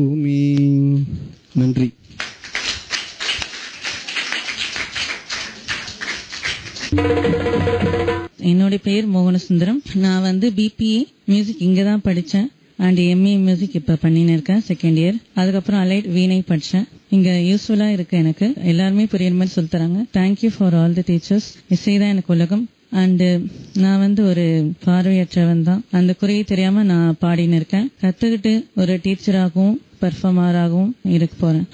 பூமி நன்றி என்னோட பேர் மோகனசுந்தரம் நான் வந்து பிபிஏ மியூசிக் இங்க தான் படிச்சேன் அண்ட் எம்ஏ மியூசிக் இப்ப பண்ணின்னு இருக்கேன் செகண்ட் இயர் அதுக்கப்புறம் அலைட் வீணை படிச்சேன் இங்க யூஸ்ஃபுல்லா இருக்கு எனக்கு எல்லாருமே புரியுற மாதிரி சொல்லி தராங்க thank you for all the teachers இசை தான் எனக்கு உலகம் அண்ட் நான் வந்து ஒரு பார்வையற்றவன் தான் அந்த குறையை தெரியாம நான் பாடின்னு இருக்கேன் கத்துக்கிட்டு ஒரு டீச்சராகவும் பெர்ஃபார்மராகவும் இருக்க போறேன்